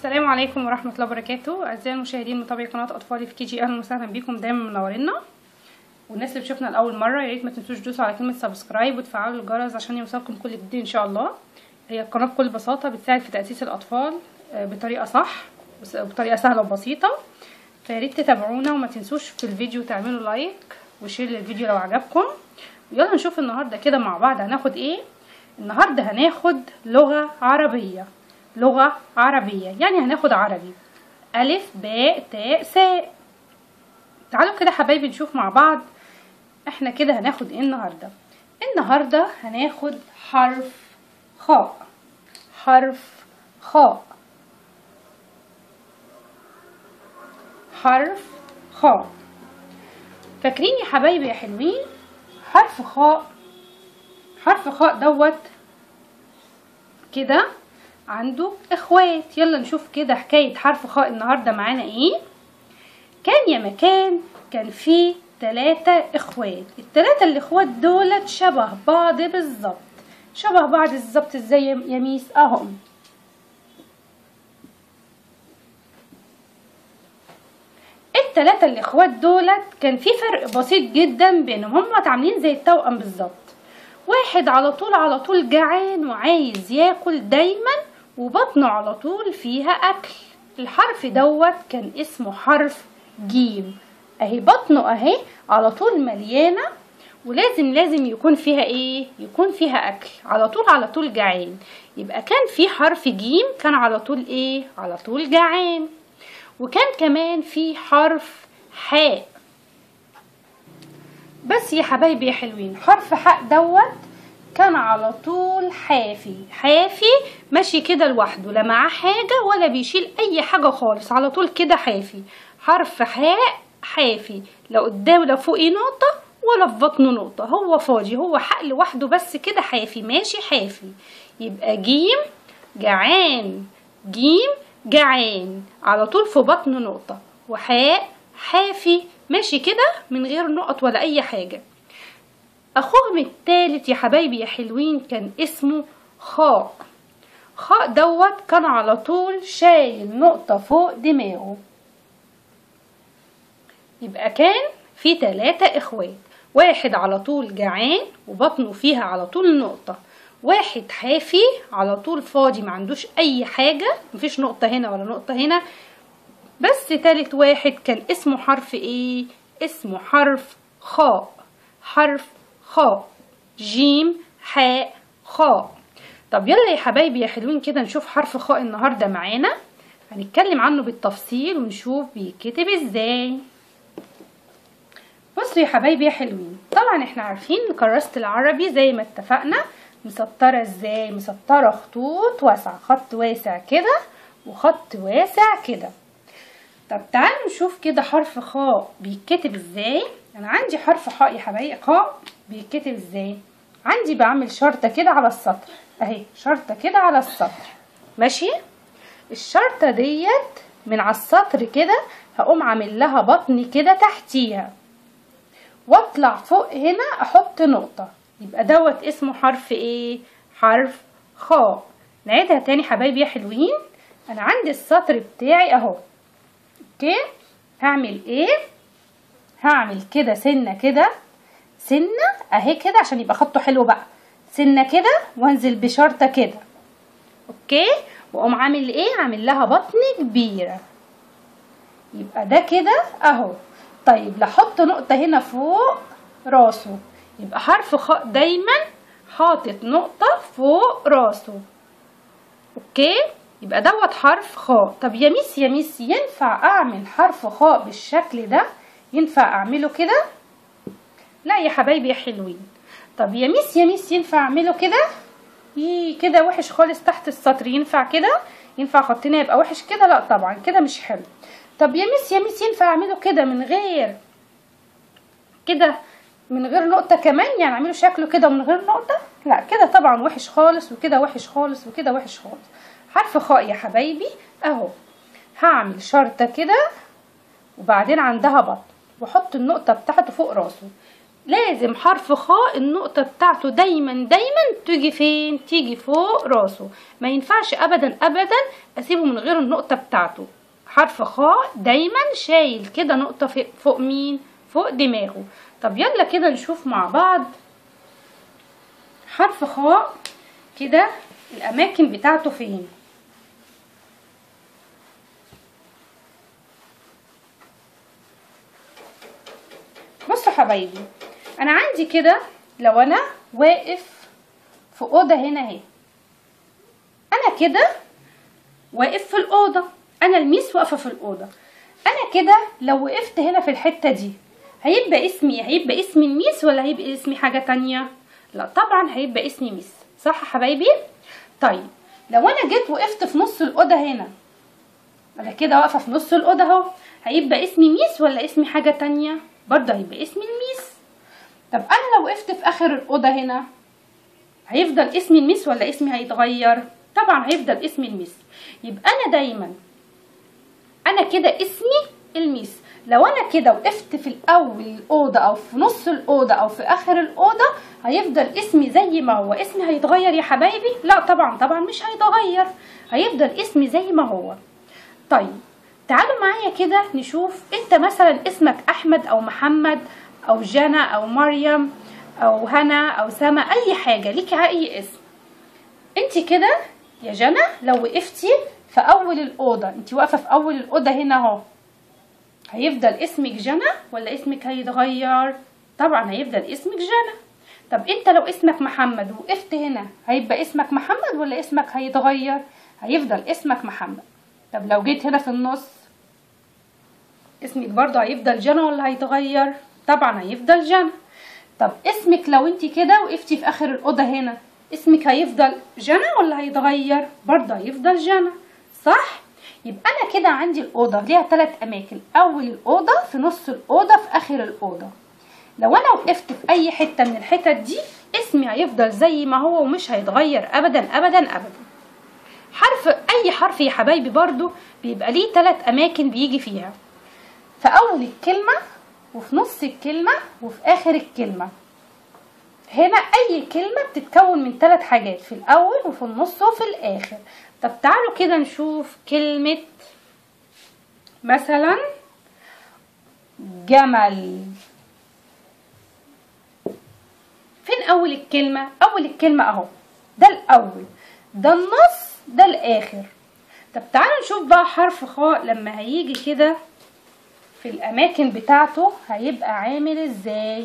السلام عليكم ورحمة الله وبركاته أعزائي المشاهدين متابعي قناة أطفالي في كي جي أهلا وسهلا بيكم دايما منورينا والناس اللي بتشوفنا لأول مرة يا ريت ما تنسوش تدوسوا على كلمة سبسكرايب وتفعلوا الجرس عشان يوصلكم كل جديد إن شاء الله هي القناة بكل بساطة بتساعد في تأسيس الأطفال آه، بطريقة صح بس- بطريقة سهلة وبسيطة فيا ريت تتابعونا وما تنسوش في الفيديو تعملوا لايك وشير للفيديو لو عجبكم يلا نشوف النهارده كده مع بعض هناخد ايه النهارده هناخد لغة عربية لغة عربية يعني هناخد عربي ألف باء تاء ساء تعالوا كده حبايبي نشوف مع بعض احنا كده هناخد ايه النهارده النهارده هناخد حرف خاء حرف خاء حرف خاء فاكرين يا حبايبي يا حلوين حرف خاء حرف خاء دوت كده عنده اخوات يلا نشوف كده حكاية حرف خاء النهاردة معانا ايه كان يا مكان كان فيه تلاتة اخوات التلاتة الاخوات دولت شبه بعض بالظبط شبه بعض بالظبط ازاي يا يا ميس اهم التلاتة الاخوات دولت كان في فرق بسيط جدا بينهم هما عاملين زي التوأم بالظبط واحد على طول على طول جعان وعايز ياكل دايما وبطنه على طول فيها اكل الحرف دوت كان اسمه حرف جيم اهي بطنه اهي على طول مليانه ولازم لازم يكون فيها ايه يكون فيها اكل على طول على طول جعان يبقى كان في حرف جيم كان على طول ايه على طول جعان وكان كمان في حرف حاء بس يا حبايبي يا حلوين حرف حاء دوت كان على طول حافي حافي ماشي كده لوحده لا معاه حاجة ولا بيشيل أي حاجة خالص على طول كده حافي حرف حاء حافي لا قدام لا فوقي نقطة ولا في بطنه نقطة هو فاضي هو حق لوحده بس كده حافي ماشي حافي يبقى جيم جعان جيم جعان على طول في بطنه نقطة وحاء حافي ماشي كده من غير نقط ولا أي حاجة أخوهم التالت يا حبايبي يا حلوين كان اسمه خاء خاء دوت كان على طول شايل نقطة فوق دماغه يبقى كان في تلاتة اخوات واحد على طول جعان وبطنه فيها على طول نقطة واحد حافي على طول فاضي ما عندوش اي حاجة مفيش نقطة هنا ولا نقطة هنا بس تالت واحد كان اسمه حرف ايه اسمه حرف خاء حرف خاء جيم حاء خاء طب يلا يا حبايبي يا حلوين كده نشوف حرف خاء النهارده معانا هنتكلم عنه بالتفصيل ونشوف بيتكتب ازاي بصوا يا حبايبي يا حلوين طبعا احنا عارفين كراسة العربي زي ما اتفقنا مسطرة ازاي مسطرة خطوط واسعة خط واسع كده وخط واسع كده طب تعالوا نشوف كده حرف خاء بيتكتب ازاي انا عندي حرف خاء يا حبايبي خاء بيتكتب ازاي عندي بعمل شرطة كده على السطر اهي شرطة كده على السطر ماشي الشرطة ديت من على السطر كده هقوم عامل لها بطن كده تحتيها واطلع فوق هنا احط نقطة يبقى دوت اسمه حرف ايه حرف خاء نعيدها تاني حبايبي يا حلوين انا عندي السطر بتاعي اهو اوكي هعمل ايه هعمل كده سنة كده سنة اهي كده عشان يبقى خطه حلو بقى سنة كده وانزل بشرطة كده اوكي واقوم عامل ايه عامل لها بطن كبيرة يبقى ده كده اهو طيب لاحط نقطة هنا فوق راسه يبقى حرف خاء دايما حاطط نقطة فوق راسه اوكي يبقى دوت حرف خاء طب يا ميس يا ميس ينفع اعمل حرف خاء بالشكل ده ينفع اعمله كده لا يا حبايبي يا حلوين طب يا ميس يا ميس ينفع اعمله كده يي كده وحش خالص تحت السطر ينفع كده ينفع خطنا يبقى وحش كده لا طبعا كده مش حلو طب يا ميس يا ميس ينفع اعمله كده من غير كده من غير نقطة كمان يعني اعمله شكله كده ومن غير نقطة لا كده طبعا وحش خالص وكده وحش خالص وكده وحش خالص حرف خاء يا حبايبي اهو هعمل شرطة كده وبعدين عندها بطن واحط النقطة بتاعته فوق راسه لازم حرف خاء النقطة بتاعته دايما دايما تيجي فين تيجي فوق راسه ما ينفعش ابدا ابدا اسيبه من غير النقطة بتاعته حرف خاء دايما شايل كده نقطة في- فوق مين فوق دماغه طب يلا كده نشوف مع بعض حرف خاء كده الاماكن بتاعته فين بصوا حبايبي انا عندي كده لو انا واقف في اوضه هنا اهي انا كده واقف في الاوضه انا الميس واقفه في الاوضه انا كده لو وقفت هنا في الحته دي هيبقى اسمي هيبقى اسمي الميس ولا هيبقى اسمي حاجه تانية لا طبعا هيبقى اسمي ميس صح يا حبايبي طيب لو انا جيت وقفت في نص الاوضه هنا انا كده واقفه في نص الاوضه اهو هيبقى اسمي ميس ولا اسمي حاجه تانية برضه هيبقى اسمي الميس طب انا لو وقفت في اخر الاوضه هنا هيفضل اسمي الميس ولا اسمي هيتغير طبعا هيفضل اسمي الميس يبقى انا دايما انا كده اسمي الميس لو انا كده وقفت في الاول الاوضه او في نص الاوضه او في اخر الاوضه هيفضل اسمي زي ما هو اسمي هيتغير يا حبايبي لا طبعا طبعا مش هيتغير هيفضل اسمي زي ما هو طيب تعالوا معايا كده نشوف انت مثلا اسمك احمد او محمد او جنى او مريم او هنا او سما اي حاجه ليكي اي اسم انت كده يا جنى لو وقفتي في اول الاوضه انت واقفه في اول الاوضه هنا اهو هيفضل اسمك جنى ولا اسمك هيتغير طبعا هيفضل اسمك جنى طب انت لو اسمك محمد وقفت هنا هيبقى اسمك محمد ولا اسمك هيتغير هيفضل اسمك محمد طب لو جيت هنا في النص اسمك برضه هيفضل جنى ولا هيتغير طبعا هيفضل جنى طب اسمك لو انت كده وقفتي في اخر الاوضه هنا اسمك هيفضل جنى ولا هيتغير برضه هيفضل جنى صح يبقى انا كده عندي الاوضه ليها ثلاث اماكن اول الاوضه في نص الاوضه في اخر الاوضه لو انا وقفت في اي حته من الحتت دي اسمي هيفضل زي ما هو ومش هيتغير ابدا ابدا ابدا حرف اي حرف يا حبايبي برضو بيبقى ليه ثلاث اماكن بيجي فيها في اول الكلمه وفي نص الكلمه وفي اخر الكلمه هنا اي كلمه بتتكون من ثلاث حاجات في الاول وفي النص وفي الاخر طب تعالوا كده نشوف كلمه مثلا جمل فين اول الكلمه اول الكلمه اهو ده الاول ده النص ده الاخر طب تعالوا نشوف بقى حرف خاء لما هيجي كده في الاماكن بتاعته هيبقى عامل ازاي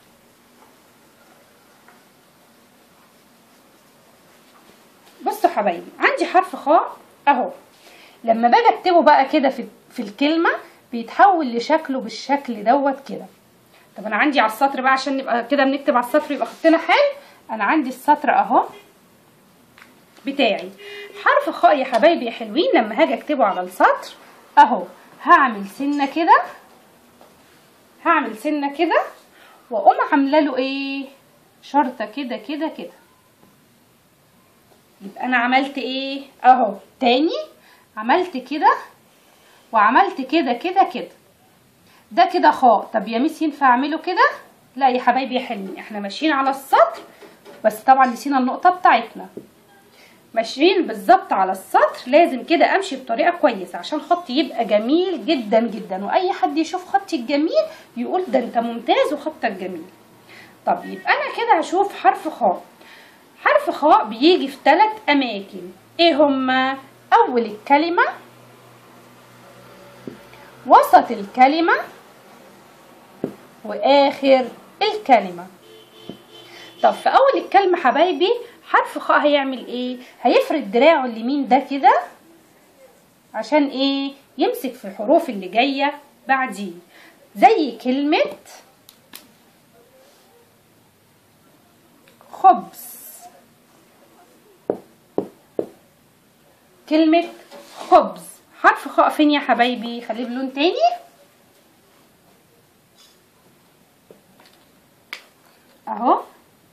بصوا حبايبي عندي حرف خاء اهو لما باجي اكتبه بقى كده في في الكلمه بيتحول لشكله بالشكل دوت كده طب انا عندي على السطر بقى عشان نبقى كده بنكتب على السطر يبقى خطنا حلو انا عندي السطر اهو بتاعي حرف خاء يا حبايبي يا حلوين لما هاجي اكتبه على السطر اهو هعمل سنه كده هعمل سنه كده واقوم عامله له ايه شرطه كده كده كده يبقى انا عملت ايه اهو تاني عملت كده وعملت كده كده كده ده كده خاء طب يا ميس ينفع اعمله كده لا يا حبايبي يا حلوين احنا ماشيين على السطر بس طبعا نسينا النقطه بتاعتنا ماشيين بالظبط على السطر لازم كده امشي بطريقه كويسه عشان خطي يبقى جميل جدا جدا واي حد يشوف خطي الجميل يقول ده انت ممتاز وخطك جميل طب يبقى انا كده هشوف حرف خاء حرف خاء بيجي في ثلاث اماكن ايه هما اول الكلمه وسط الكلمه واخر الكلمه طب في اول الكلمه حبايبي حرف خاء هيعمل ايه هيفرد دراعه اليمين ده كده عشان ايه يمسك في الحروف اللي جايه بعديه زي كلمه خبز كلمة خبز حرف خاء فين يا حبايبي خليه بلون تاني اهو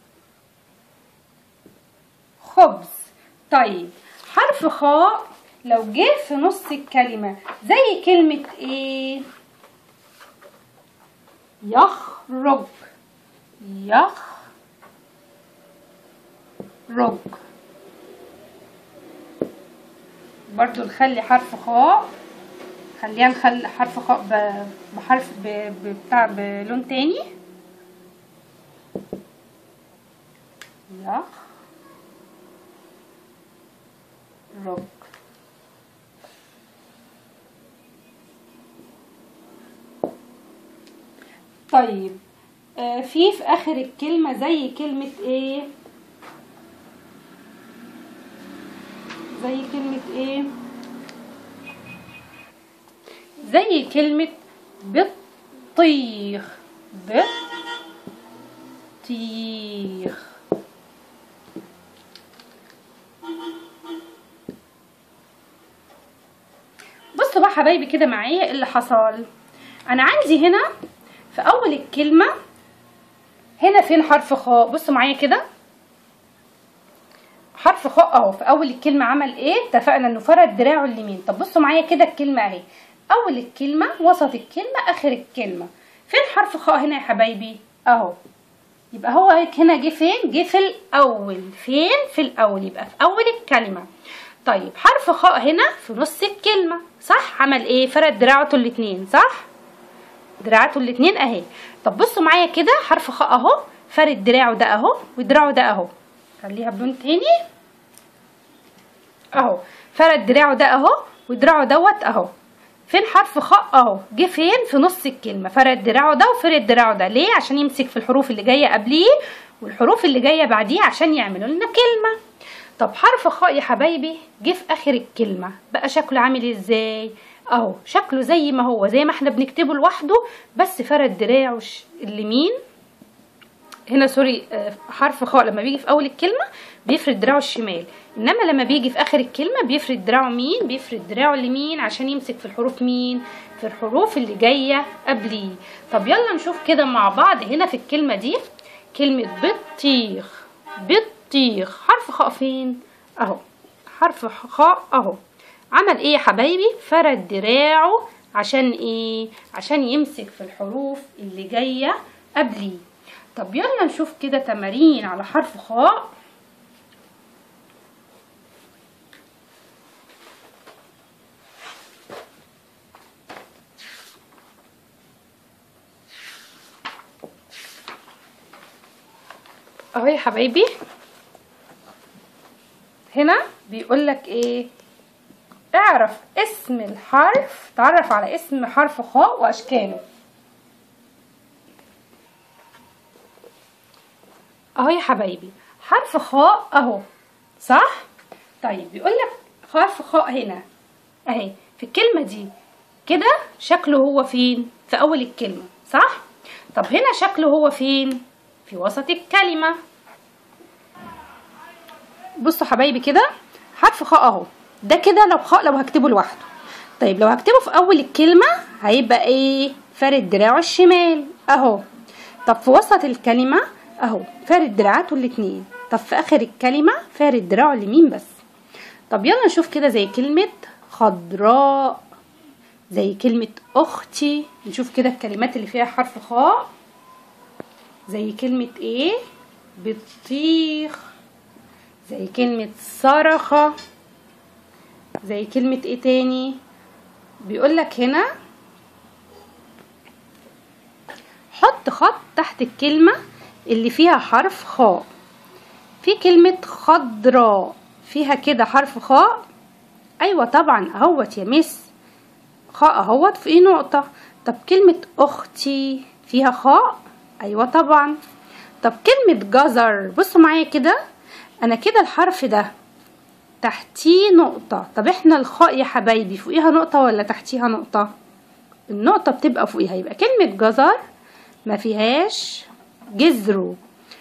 خبز طيب حرف خاء لو جه في نص الكلمة زي كلمة ايه يخرج يخ رج برضو نخلي حرف خاء خلينا نخلي حرف خاء ب- بحرف ب- بتاع بلون تاني يخ رج طيب آه في في اخر الكلمة زي كلمة ايه زي كلمة ايه زي كلمة بطيخ بطيخ بصوا بقى حبايبي كده معايا إيه اللي حصل انا عندي هنا في اول الكلمة هنا فين حرف خاء بصوا معايا كده حرف خاء اهو في اول الكلمة عمل ايه اتفقنا انه فرد دراعه اليمين طب بصوا معايا كده الكلمة اهي اول الكلمة وسط الكلمة اخر الكلمة فين حرف خاء هنا يا حبايبي اهو يبقى هو هنا جه فين جه في الاول فين في الاول يبقى في اول الكلمة طيب حرف خاء هنا في نص الكلمة صح عمل ايه فرد دراعته الاتنين صح دراعاته الاتنين اهي طب بصوا معايا كده حرف خاء اهو فرد دراعه ده اهو ودراعه ده اهو خليها بلون تاني اهو فرد دراعه ده اهو ودراعه دوت اهو فين حرف خاء اهو جه فين في نص الكلمه فرد دراعه ده وفرد دراعه ده ليه عشان يمسك في الحروف اللي جايه قبليه والحروف اللي جايه بعديه عشان يعملوا لنا كلمه طب حرف خاء يا حبايبي جه في اخر الكلمه بقى شكله عامل ازاي اهو شكله زي ما هو زي ما احنا بنكتبه لوحده بس فرد دراعه ش- اليمين هنا سوري آه، حرف خاء لما بيجي في اول الكلمه بيفرد دراعه الشمال انما لما بيجي في اخر الكلمه بيفرد دراعه مين بيفرد دراعه اليمين عشان يمسك في الحروف مين في الحروف اللي جايه قبليه طب يلا نشوف كده مع بعض هنا في الكلمه دي كلمه بطيخ بطيخ حرف خاء فين اهو حرف خاء اهو عمل ايه يا حبايبي فرد دراعه عشان ايه عشان يمسك في الحروف اللي جايه قبليه طب يلا نشوف كده تمارين على حرف خاء اهو يا حبايبي هنا بيقول لك ايه اعرف اسم الحرف تعرف على اسم حرف خاء واشكاله اهو يا حبايبي حرف خاء اهو صح طيب بيقول لك حرف خاء هنا اهي في الكلمه دي كده شكله هو فين في اول الكلمه صح طب هنا شكله هو فين في وسط الكلمه بصوا حبايبي كده حرف خاء اهو ده كده لو خاء لو هكتبه لوحده طيب لو هكتبه في اول الكلمه هيبقى ايه فارد دراعه الشمال اهو طب في وسط الكلمه اهو فارد دراعاته الاتنين طب في اخر الكلمه فارد دراعه اليمين بس طب يلا نشوف كده زي كلمه خضراء زي كلمه اختي نشوف كده الكلمات اللي فيها حرف خاء زي كلمه ايه بطيخ زي كلمة صرخة زي كلمة ايه تاني بيقولك هنا حط خط تحت الكلمة اللي فيها حرف خاء في كلمة خضراء فيها كده حرف خاء ايوه طبعا اهوت يا مس خاء اهوت في نقطة طب كلمة اختي فيها خاء ايوه طبعا طب كلمة جزر بصوا معايا كده انا كده الحرف ده تحتيه نقطة طب احنا الخاء يا حبايبي فوقيها نقطة ولا تحتيها نقطة النقطة بتبقى فوقيها يبقى كلمة جزر ما فيهاش جذره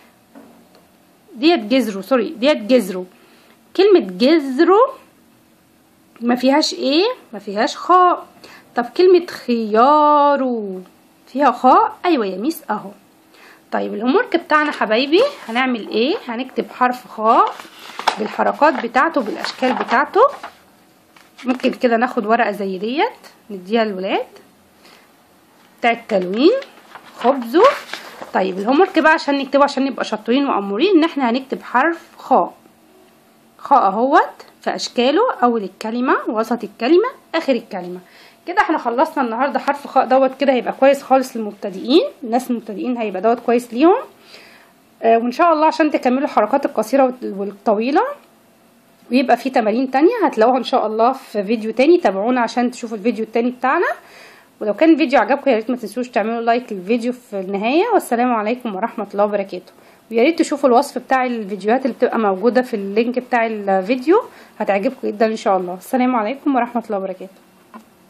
ديت جذره سوري ديت جذره كلمة جذره ما فيهاش ايه ما فيهاش خاء طب كلمة خياره فيها خاء ايوه يا ميس اهو طيب الهومورك بتاعنا حبايبي هنعمل ايه هنكتب حرف خاء بالحركات بتاعته بالاشكال بتاعته ممكن كده ناخد ورقه زي ديت نديها للولاد بتاع التلوين خبزه طيب الهوم ورك بقى عشان نكتبه عشان نبقى شاطرين وامورين ان احنا هنكتب حرف خاء خاء اهوت في اشكاله اول الكلمه وسط الكلمه اخر الكلمه كده احنا خلصنا النهارده حرف خاء دوت كده هيبقى كويس خالص للمبتدئين الناس المبتدئين هيبقى دوت كويس ليهم آه وان شاء الله عشان تكملوا الحركات القصيره والطويله ويبقى في تمارين تانية هتلاقوها ان شاء الله في فيديو تاني تابعونا عشان تشوفوا الفيديو التاني بتاعنا ولو كان الفيديو عجبكم يا ريت ما تنسوش تعملوا لايك للفيديو في النهايه والسلام عليكم ورحمه الله وبركاته ويا ريت تشوفوا الوصف بتاع الفيديوهات اللي بتبقى موجوده في اللينك بتاع الفيديو هتعجبكم جدا ان شاء الله السلام عليكم ورحمه الله وبركاته